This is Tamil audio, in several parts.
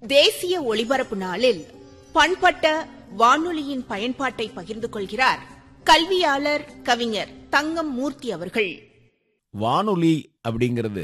தேசிய ஒளிபரப்பு நாளில் பண்பட்ட வானொலியின் பயன்பாட்டை பகிர்ந்து கொள்கிறார் கல்வியாளர் கவிஞர் தங்கம் மூர்த்தி அவர்கள் வானொலி அப்படிங்கிறது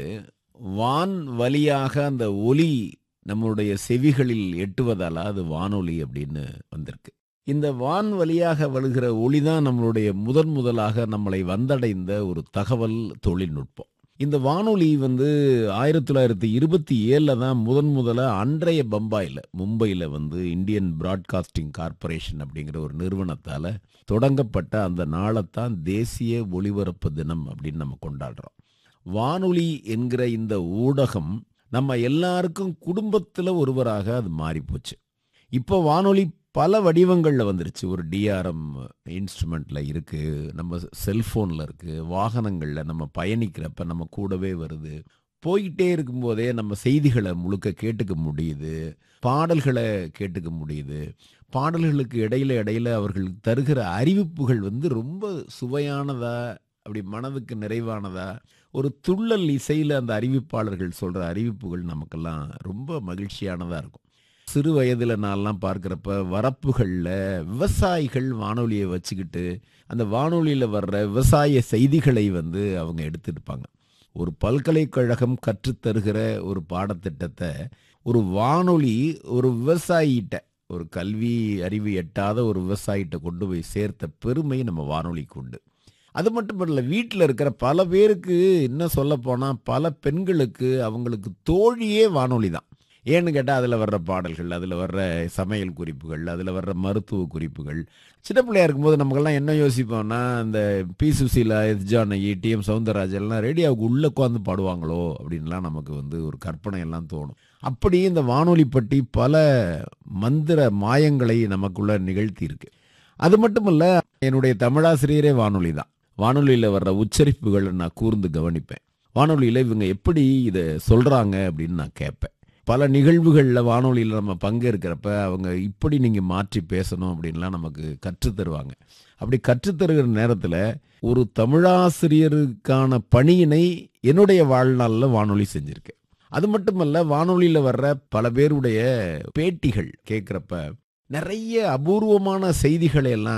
வான் வழியாக அந்த ஒலி நம்மளுடைய செவிகளில் எட்டுவதால அது வானொலி அப்படின்னு வந்திருக்கு இந்த வான் வழியாக வருகிற ஒளி தான் நம்மளுடைய முதன் முதலாக நம்மளை வந்தடைந்த ஒரு தகவல் தொழில்நுட்பம் இந்த வானொலி வந்து ஆயிரத்தி தொள்ளாயிரத்தி இருபத்தி ஏழில் தான் முதன் முதல்ல அன்றைய பம்பாயில் மும்பையில் வந்து இந்தியன் பிராட்காஸ்டிங் கார்ப்பரேஷன் அப்படிங்கிற ஒரு நிறுவனத்தால் தொடங்கப்பட்ட அந்த நாளைத்தான் தேசிய ஒளிபரப்பு தினம் அப்படின்னு நம்ம கொண்டாடுறோம் வானொலி என்கிற இந்த ஊடகம் நம்ம எல்லாருக்கும் குடும்பத்தில் ஒருவராக அது மாறிப்போச்சு இப்போ வானொலி பல வடிவங்களில் வந்துருச்சு ஒரு டிஆர்எம் இன்ஸ்ட்ருமெண்ட்டில் இருக்குது நம்ம செல்ஃபோனில் இருக்குது வாகனங்களில் நம்ம பயணிக்கிறப்ப நம்ம கூடவே வருது போயிட்டே இருக்கும்போதே நம்ம செய்திகளை முழுக்க கேட்டுக்க முடியுது பாடல்களை கேட்டுக்க முடியுது பாடல்களுக்கு இடையில இடையில அவர்கள் தருகிற அறிவிப்புகள் வந்து ரொம்ப சுவையானதா அப்படி மனதுக்கு நிறைவானதா ஒரு துள்ளல் இசையில் அந்த அறிவிப்பாளர்கள் சொல்கிற அறிவிப்புகள் நமக்கெல்லாம் ரொம்ப மகிழ்ச்சியானதாக இருக்கும் சிறு வயதில் நான்லாம் பார்க்குறப்ப வரப்புகளில் விவசாயிகள் வானொலியை வச்சுக்கிட்டு அந்த வானொலியில் வர்ற விவசாய செய்திகளை வந்து அவங்க எடுத்துருப்பாங்க ஒரு பல்கலைக்கழகம் கற்றுத்தருகிற ஒரு பாடத்திட்டத்தை ஒரு வானொலி ஒரு விவசாயிகிட்ட ஒரு கல்வி அறிவு எட்டாத ஒரு விவசாயிகிட்ட கொண்டு போய் சேர்த்த பெருமை நம்ம வானொலிக்கு உண்டு அது மட்டும் இல்லை வீட்டில் இருக்கிற பல பேருக்கு என்ன சொல்ல போனால் பல பெண்களுக்கு அவங்களுக்கு தோழியே வானொலி தான் ஏன்னு கேட்டால் அதில் வர்ற பாடல்கள் அதில் வர்ற சமையல் குறிப்புகள் அதில் வர்ற மருத்துவ குறிப்புகள் சின்ன பிள்ளையா இருக்கும்போது நமக்கெல்லாம் என்ன யோசிப்போம்னா இந்த P Susheela S Janaki TM Soundararajan எல்லாம் ரேடியோவுக்கு உள்ளே உட்காந்து பாடுவாங்களோ அப்படின்லாம் நமக்கு வந்து ஒரு கற்பனை எல்லாம் தோணும் அப்படி இந்த வானொலி பற்றி பல மந்திர மாயங்களை நமக்குள்ள நிகழ்த்தி இருக்கு அது மட்டும் இல்லை என்னுடைய தமிழாசிரியரே வானொலி தான் வானொலியில் வர்ற உச்சரிப்புகளை நான் கூர்ந்து கவனிப்பேன் வானொலியில் இவங்க எப்படி இதை சொல்கிறாங்க அப்படின்னு நான் கேட்பேன் பல நிகழ்வுகளில் வானொலியில் நம்ம பங்கேற்கிறப்ப அவங்க இப்படி நீங்கள் மாற்றி பேசணும் அப்படின்லாம் நமக்கு கற்றுத்தருவாங்க அப்படி கற்றுத்தருகிற நேரத்தில் ஒரு தமிழாசிரியருக்கான பணியினை என்னுடைய வாழ்நாளில் வானொலி செஞ்சுருக்கேன் அது மட்டுமல்ல வானொலியில் வர்ற பல பேருடைய பேட்டிகள் கேட்குறப்ப நிறைய அபூர்வமான செய்திகளை எல்லாம்